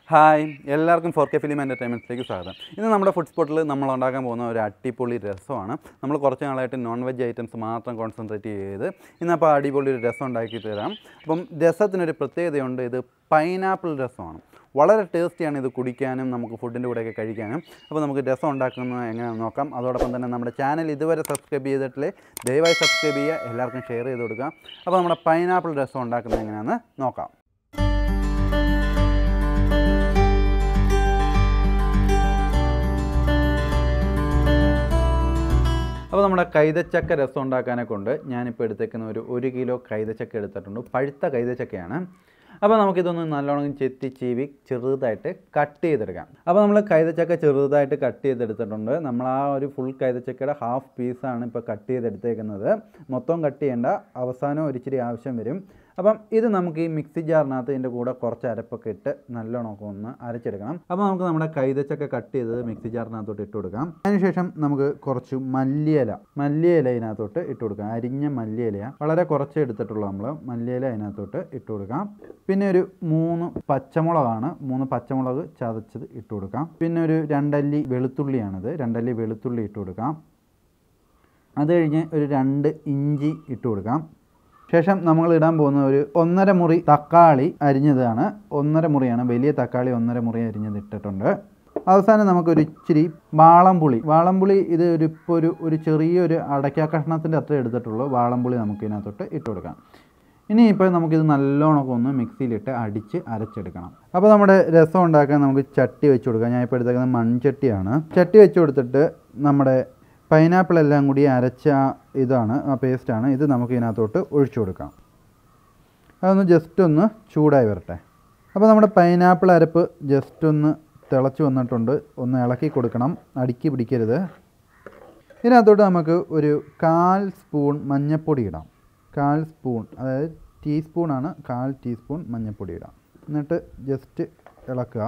hi എല്ലാവർക്കും four K film എൻ്റർടൈൻമെൻറ്റ്സിലേക്ക് സ്വാഗതം ഇന്ന് നമ്മുടെ ഫുഡ് സ്പോട്ടിൽ നമ്മൾ ഉണ്ടാക്കാൻ പോകുന്ന ഒരു അടിപൊളി രസമാണ് നമ്മൾ കുറച്ച് നാളായിട്ട് നോൺ വെജ് ഐറ്റംസ് മാത്രം കോൺസെൻട്രേറ്റ് ചെയ്ത് ഇന്നപ്പോൾ അടിപൊളി ഒരു രസം ഉണ്ടാക്കി തരാം അപ്പം രസത്തിനൊരു പ്രത്യേകതയുണ്ട് ഇത് പൈനാപ്പിൾ രസമാണ് വളരെ ടേസ്റ്റിയാണ് ഇത് കുടിക്കാനും നമുക്ക് ഫുഡിൻ്റെ കൂടെയൊക്കെ കഴിക്കാനും അപ്പോൾ നമുക്ക് രസം ഉണ്ടാക്കുന്നത് എങ്ങനെയാണെന്ന് നോക്കാം അതോടൊപ്പം തന്നെ നമ്മുടെ ചാനൽ ഇതുവരെ സബ്സ്ക്രൈബ് ചെയ്തിട്ടില്ലേ ദയവായി സബ്സ്ക്രൈബ് ചെയ്യുക എല്ലാവർക്കും ഷെയർ ചെയ്ത് കൊടുക്കുക അപ്പോൾ നമ്മുടെ പൈനാപ്പിൾ രസം ഉണ്ടാക്കുന്നത് എങ്ങനെയാണെന്ന് നോക്കാം അപ്പോൾ നമ്മുടെ കൈതച്ചക്ക രസം ഉണ്ടാക്കാനെ കൊണ്ട് ഞാനിപ്പോൾ എടുത്തേക്കുന്ന ഒരു ഒരു കിലോ കൈതച്ചക്ക എടുത്തിട്ടുണ്ട് പഴുത്ത കൈതച്ചക്കയാണ് അപ്പോൾ നമുക്കിതൊന്ന് നല്ലോണം ചെത്തി ചീവി ചെറുതായിട്ട് കട്ട് ചെയ്തെടുക്കാം അപ്പോൾ നമ്മൾ കൈതച്ചക്ക ചെറുതായിട്ട് കട്ട് ചെയ്തെടുത്തിട്ടുണ്ട് നമ്മൾ ആ ഒരു ഫുൾ കൈതച്ചക്കയുടെ ഹാഫ് പീസാണ് ഇപ്പോൾ കട്ട് ചെയ്തെടുത്തേക്കുന്നത് മൊത്തം കട്ട് ചെയ്യേണ്ട അവസാനം ഒരിച്ചിരി ആവശ്യം വരും അപ്പം ഇത് നമുക്ക് ഈ മിക്സി ജാറിനകത്ത് ഇതിൻ്റെ കൂടെ കുറച്ച് അരപ്പൊക്കെ ഇട്ട് നല്ലോണം ഒന്ന് അരച്ചെടുക്കണം അപ്പോൾ നമുക്ക് നമ്മുടെ കൈതച്ചക്ക കട്ട് ചെയ്തത് മിക്സി ജാറിനകത്തോട്ട് ഇട്ട് കൊടുക്കാം അതിനുശേഷം നമുക്ക് കുറച്ച് മല്ലിയില മല്ലിയില ഇതിനകത്തോട്ട് ഇട്ട് കൊടുക്കാം അരിഞ്ഞ മല്ലിയില വളരെ കുറച്ച് എടുത്തിട്ടുള്ളൂ നമ്മൾ മല്ലിയില അതിനകത്തോട്ട് ഇട്ട് കൊടുക്കാം പിന്നെ ഒരു മൂന്ന് പച്ചമുളകാണ് മൂന്ന് പച്ചമുളക് ചതച്ചത് ഇട്ട് കൊടുക്കാം പിന്നെ ഒരു രണ്ടല്ലി വെളുത്തുള്ളിയാണിത് രണ്ടല്ലി വെളുത്തുള്ളി ഇട്ട് കൊടുക്കാം അത് കഴിഞ്ഞ് ഒരു രണ്ട് ഇഞ്ചി ഇട്ട് കൊടുക്കാം ശേഷം നമ്മൾ ഇടാൻ പോകുന്ന ഒരു ഒന്നര മുറി തക്കാളി അരിഞ്ഞതാണ് ഒന്നര മുറിയാണ് വലിയ തക്കാളി ഒന്നര മുറി അരിഞ്ഞത് ഇട്ടിട്ടുണ്ട് അവസാനം നമുക്കൊരു ഇച്ചിരി വാളംപുളി വാളംപുളി ഇത് ഒരു ഇപ്പോൾ ഒരു ഒരു ചെറിയൊരു അടയ്ക്ക കഷ്ണത്തിൻ്റെ അത്ര എടുത്തിട്ടുള്ളൂ വാളംപുളി നമുക്ക് ഇതിനകത്തോട്ട് ഇട്ട് കൊടുക്കാം ഇനി ഇപ്പോൾ നമുക്കിത് നല്ലോണം ഒന്ന് മിക്സിയിലിട്ട് അടിച്ച് അരച്ചെടുക്കണം അപ്പോൾ നമ്മുടെ രസം ഉണ്ടാക്കാൻ നമുക്ക് ചട്ടി വെച്ച് കൊടുക്കാം ഞാൻ ഇപ്പോൾ എടുത്തേക്കുന്നത് മൺചട്ടിയാണ് ചട്ടി വെച്ച് കൊടുത്തിട്ട് നമ്മുടെ പൈനാപ്പിൾ എല്ലാം കൂടി അരച്ച ഇതാണ് ആ പേസ്റ്റാണ് ഇത് നമുക്ക് ഇതിനകത്തോട്ട് ഒഴിച്ചു കൊടുക്കാം അതൊന്ന് ജസ്റ്റ് ഒന്ന് ചൂടായി വരട്ടെ അപ്പോൾ നമ്മുടെ പൈനാപ്പിൾ അരപ്പ് ജസ്റ്റ് ഒന്ന് തിളച്ച് വന്നിട്ടുണ്ട് ഒന്ന് ഇളക്കി കൊടുക്കണം അടുക്കി പിടിക്കരുത് ഇതിനകത്തോട്ട് നമുക്ക് ഒരു കാൽ സ്പൂൺ മഞ്ഞൾപ്പൊടി ഇടാം കാൽ സ്പൂൺ അതായത് ടീസ്പൂണാണ് കാൽ ടീസ്പൂൺ മഞ്ഞൾപ്പൊടി ഇടാം എന്നിട്ട് ജസ്റ്റ് ഇളക്കുക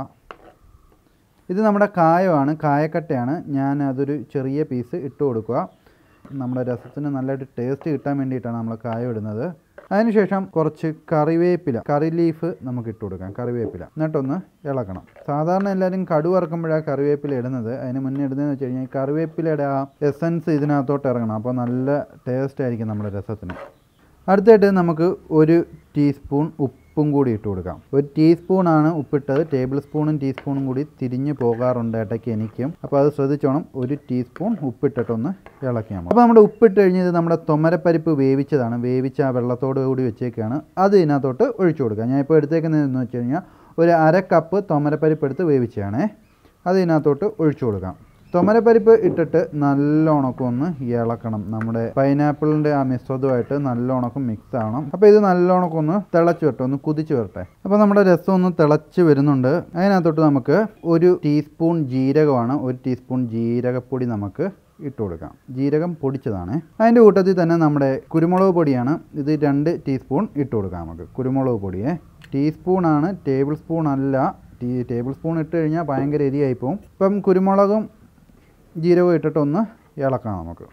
ഇത് നമ്മുടെ കായമാണ് കായക്കട്ടയാണ് ഞാൻ അതൊരു ചെറിയ പീസ് ഇട്ട് കൊടുക്കുക നമ്മുടെ രസത്തിന് നല്ലൊരു ടേസ്റ്റ് കിട്ടാൻ വേണ്ടിയിട്ടാണ് നമ്മൾ കായം ഇടുന്നത് അതിനുശേഷം കുറച്ച് കറിവേപ്പില കറി ലീഫ് നമുക്ക് ഇട്ട് കൊടുക്കാം കറിവേപ്പില എന്നിട്ടൊന്ന് ഇളക്കണം സാധാരണ എല്ലാവരും കടു വറക്കുമ്പോഴാണ് കറിവേപ്പില ഇടുന്നത് അതിന് മുന്നേ ഇടുന്നതെന്ന് വെച്ച് കഴിഞ്ഞാൽ കറിവേപ്പിലയുടെ ആ എസൻസ് ഇതിനകത്തോട്ട് ഇറങ്ങണം അപ്പോൾ നല്ല ടേസ്റ്റ് ആയിരിക്കും നമ്മുടെ രസത്തിന് അടുത്തായിട്ട് നമുക്ക് ഒരു ടീസ്പൂൺ ഉപ്പും കൂടി ഇട്ട് കൊടുക്കാം ഒരു ടീസ്പൂണാണ് ഉപ്പിട്ടത് ടേബിൾ സ്പൂണും ടീസ്പൂണും കൂടി തിരിഞ്ഞു പോകാറുണ്ട് ഇടയ്ക്ക് എനിക്കും അപ്പോൾ അത് ശ്രദ്ധിച്ചോണം ഒരു ടീസ്പൂൺ ഉപ്പിട്ടിട്ടൊന്ന് ഇളക്കിയാൽ മതി അപ്പോൾ നമ്മുടെ ഉപ്പിട്ട് കഴിഞ്ഞത് നമ്മുടെ തൊമരപ്പരിപ്പ് വേവിച്ചതാണ് വേവിച്ച ആ വെള്ളത്തോട് കൂടി വെച്ചേക്കാണ് അത് ഇതിനകത്തോട്ട് ഒഴിച്ചു കൊടുക്കുക ഞാൻ ഇപ്പോൾ എടുത്തേക്കുന്നതെന്ന് വെച്ച് കഴിഞ്ഞാൽ ഒരു അര കപ്പ് തൊമരപ്പരിപ്പ് എടുത്ത് വേവിച്ചതാണേ അത് ഇതിനകത്തോട്ട് ഒഴിച്ചു കൊടുക്കാം തൊമരപ്പരിപ്പ് ഇട്ടിട്ട് നല്ലോണക്കം ഒന്ന് ഇളക്കണം നമ്മുടെ പൈനാപ്പിളിൻ്റെ ആ മിശ്രിതമായിട്ട് നല്ലോണക്കം മിക്സ് ആവണം അപ്പോൾ ഇത് നല്ലോണക്കം ഒന്ന് തിളച്ച് വരട്ടെ ഒന്ന് കുതിച്ച് വരട്ടെ അപ്പോൾ നമ്മുടെ രസം ഒന്ന് തിളച്ച് വരുന്നുണ്ട് അതിനകത്തോട്ട് നമുക്ക് ഒരു ടീസ്പൂൺ ജീരകമാണ് ഒരു ടീസ്പൂൺ ജീരകപ്പൊടി നമുക്ക് ഇട്ട് കൊടുക്കാം ജീരകം പൊടിച്ചതാണ് അതിൻ്റെ കൂട്ടത്തിൽ തന്നെ നമ്മുടെ കുരുമുളക് പൊടിയാണ് ഇത് രണ്ട് ടീസ്പൂൺ ഇട്ട് കൊടുക്കാം നമുക്ക് കുരുമുളക് പൊടിയെ ടീസ്പൂണാണ് ടേബിൾ സ്പൂൺ അല്ല ടീ ടേബിൾ സ്പൂൺ ഇട്ട് കഴിഞ്ഞാൽ ഭയങ്കര എരിയായി പോകും ഇപ്പം കുരുമുളകും ജീരകവും ഇട്ടിട്ടൊന്ന് ഇളക്കാം നമുക്ക്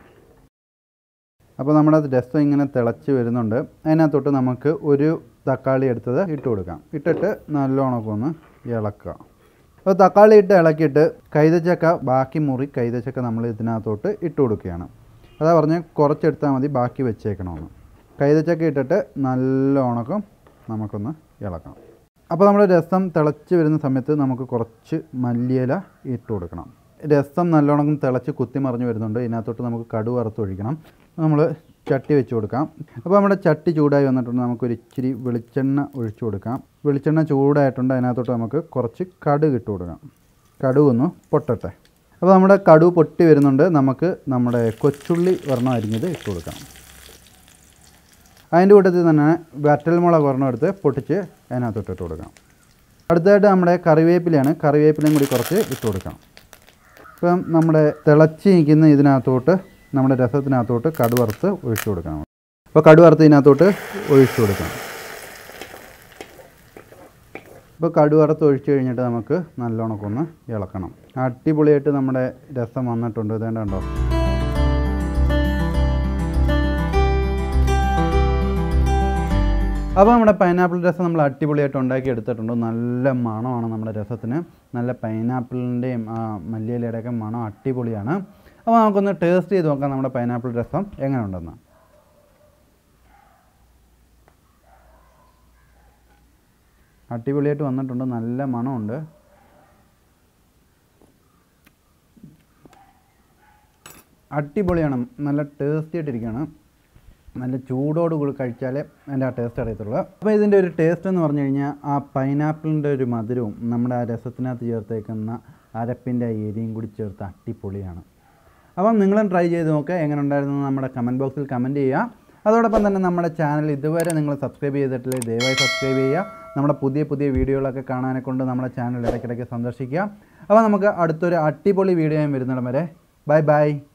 അപ്പോൾ നമ്മുടെ രസം ഇങ്ങനെ തിളച്ച് വരുന്നുണ്ട് അതിനകത്തോട്ട് നമുക്ക് ഒരു തക്കാളി എടുത്തത് ഇട്ട് കൊടുക്കാം ഇട്ടിട്ട് നല്ലോണമൊക്കെ ഒന്ന് ഇളക്കുക അപ്പോൾ തക്കാളി ഇട്ട് ഇളക്കിയിട്ട് കൈതച്ചക്ക ബാക്കി മുറി കൈതച്ചക്ക നമ്മൾ ഇതിനകത്തോട്ട് ഇട്ട് കൊടുക്കുകയാണ് അതാ പറഞ്ഞ് കുറച്ചെടുത്താൽ മതി ബാക്കി വെച്ചേക്കണമെന്ന് കൈതച്ചക്ക ഇട്ടിട്ട് നല്ലോണക്കം നമുക്കൊന്ന് ഇളക്കണം അപ്പോൾ നമ്മുടെ രസം തിളച്ച് വരുന്ന സമയത്ത് നമുക്ക് കുറച്ച് മല്ലിയില ഇട്ട് കൊടുക്കണം രസം നല്ലോണം തിളച്ച് കുത്തിമറിഞ്ഞ് വരുന്നുണ്ട് ഇതിനകത്തോട്ട് നമുക്ക് കടു വറുത്തൊഴിക്കണം നമ്മൾ ചട്ടി വെച്ച് കൊടുക്കാം അപ്പോൾ നമ്മുടെ ചട്ടി ചൂടായി വന്നിട്ടുണ്ട് നമുക്കൊരു ഇച്ചിരി വെളിച്ചെണ്ണ ഒഴിച്ചു കൊടുക്കാം വെളിച്ചെണ്ണ ചൂടായിട്ടുണ്ട് അതിനകത്തോട്ട് നമുക്ക് കുറച്ച് കടുക് ഇട്ട് കൊടുക്കാം കടുക് ഒന്ന് പൊട്ടട്ടെ അപ്പോൾ നമ്മുടെ കടുക് പൊട്ടി വരുന്നുണ്ട് നമുക്ക് നമ്മുടെ കൊച്ചുള്ളി ഒരെണ്ണം അരിഞ്ഞത് ഇട്ട് കൊടുക്കാം അതിൻ്റെ കൂട്ടത്തിൽ തന്നെ വറ്റൽമുളക് ഒരെണ്ണം എടുത്ത് പൊട്ടിച്ച് അതിനകത്തോട്ട് ഇട്ട് കൊടുക്കാം അടുത്തതായിട്ട് നമ്മുടെ കറിവേപ്പിലയാണ് കറിവേപ്പിലയും കൂടി കുറച്ച് ഇട്ട് കൊടുക്കാം ഇപ്പം നമ്മുടെ തിളച്ച് നിൽക്കുന്ന ഇതിനകത്തോട്ട് നമ്മുടെ രസത്തിനകത്തോട്ട് കടുവറുത്ത് ഒഴിച്ചു കൊടുക്കണം അപ്പോൾ കടുവറുത്ത് ഇതിനകത്തോട്ട് ഒഴിച്ചു കൊടുക്കണം ഇപ്പോൾ കടുവറുത്ത് ഒഴിച്ചു കഴിഞ്ഞിട്ട് നമുക്ക് നല്ലോണം ഒന്ന് ഇളക്കണം അടിപൊളിയായിട്ട് നമ്മുടെ രസം വന്നിട്ടുണ്ട് ഇതേണ്ടോ അപ്പോൾ നമ്മുടെ പൈനാപ്പിൾ രസം നമ്മൾ അടിപൊളിയായിട്ട് ഉണ്ടാക്കി എടുത്തിട്ടുണ്ട് നല്ല മണമാണ് നമ്മുടെ രസത്തിന് നല്ല പൈനാപ്പിളിൻ്റെയും ആ മല്ലിയിലയുടെയൊക്കെ മണം അടിപൊളിയാണ് അപ്പോൾ നമുക്കൊന്ന് ടേസ്റ്റ് ചെയ്ത് നോക്കാം നമ്മുടെ പൈനാപ്പിൾ രസം എങ്ങനെ ഉണ്ടെന്ന് അടിപൊളിയായിട്ട് വന്നിട്ടുണ്ട് നല്ല മണമുണ്ട് അടിപൊളിയാണ് നല്ല ടേസ്റ്റി ആയിട്ടിരിക്കുകയാണ് നല്ല ചൂടോട് കൂടി കഴിച്ചാലേ അതിൻ്റെ ആ ടേസ്റ്റ് അറിയത്തുള്ളൂ അപ്പോൾ ഇതിൻ്റെ ഒരു ടേസ്റ്റ് എന്ന് പറഞ്ഞു കഴിഞ്ഞാൽ ആ പൈനാപ്പിളിൻ്റെ ഒരു മധുരവും നമ്മുടെ ആ രസത്തിനകത്ത് ചേർത്തേക്കുന്ന അരപ്പിൻ്റെ ആ എരിയും കൂടി ചേർത്ത് അടിപൊളിയാണ് അപ്പം നിങ്ങളും ട്രൈ ചെയ്ത് നോക്കുക എങ്ങനെ ഉണ്ടായിരുന്നു എന്ന് നമ്മുടെ കമൻറ്റ് ബോക്സിൽ കമൻറ്റ് ചെയ്യുക അതോടൊപ്പം തന്നെ നമ്മുടെ ചാനൽ ഇതുവരെ നിങ്ങൾ സബ്സ്ക്രൈബ് ചെയ്തിട്ടില്ലെങ്കിൽ ദയവായി സബ്സ്ക്രൈബ് ചെയ്യുക നമ്മുടെ പുതിയ പുതിയ വീഡിയോകളൊക്കെ കാണാനെ കൊണ്ട് നമ്മുടെ ചാനൽ ഇടയ്ക്കിടയ്ക്ക് സന്ദർശിക്കുക അപ്പോൾ നമുക്ക് അടുത്തൊരു അടിപൊളി വീഡിയോയും വരുന്നിടം വരെ ബൈ ബൈ